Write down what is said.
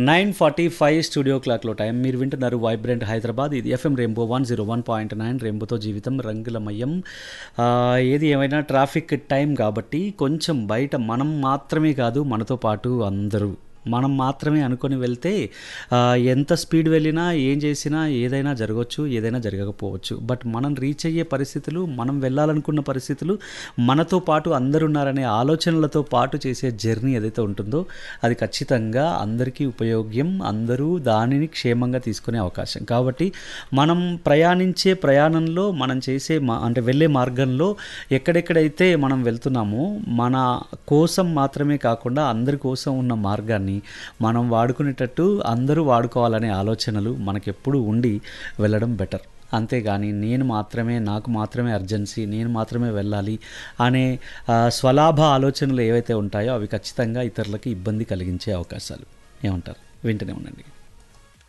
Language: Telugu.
నైన్ ఫార్టీ ఫైవ్ స్టూడియో క్లాక్లో టైం మీరు వింటున్నారు వైబ్రెంట్ హైదరాబాద్ ఇది FM rainbow one zero one point nine రెయిన్బోతో జీవితం రంగులమయం ఆ, ఏది ఏమైనా ట్రాఫిక్ టైం కాబట్టి కొంచెం బయట మనం మాత్రమే కాదు మనతో పాటు అందరూ మనం మాత్రమే అనుకొని వెళ్తే ఆ, ఎంత స్పీడ్ వెళ్ళినా ఏం చేసినా ఏదైనా జరగవచ్చు ఏదైనా జరగకపోవచ్చు బట్ మనం రీచ్ అయ్యే పరిస్థితులు మనం వెళ్ళాలనుకున్న పరిస్థితులు మనతో పాటు అందరు ఉన్నారనే ఆలోచనలతో పాటు చేసే జర్నీ ఏదైతే ఉంటుందో అది ఖచ్చితంగా అందరికీ ఉపయోగ్యం అందరూ దానిని క్షేమంగా తీసుకునే అవకాశం కాబట్టి మనం ప్రయాణించే ప్రయాణంలో మనం చేసే మా అంటే వెళ్ళే మార్గంలో ఎక్కడెక్కడైతే మనం వెళ్తున్నామో మన కోసం మాత్రమే కాకుండా అందరి కోసం ఉన్న మార్గాన్ని మనం వాడుకునేటట్టు అందరూ వాడుకోవాలనే ఆలోచనలు మనకెప్పుడు ఉండి వెళ్ళడం బెటర్ అంతేగాని నేను మాత్రమే నాకు మాత్రమే అర్జెన్సీ నేను మాత్రమే వెళ్ళాలి అనే ఆ, స్వలాభ ఆలోచనలు ఏవైతే ఉంటాయో అవి ఖచ్చితంగా ఇతరులకి ఇబ్బంది కలిగించే అవకాశాలు ఏమంటారు వింటూనే ఉండండి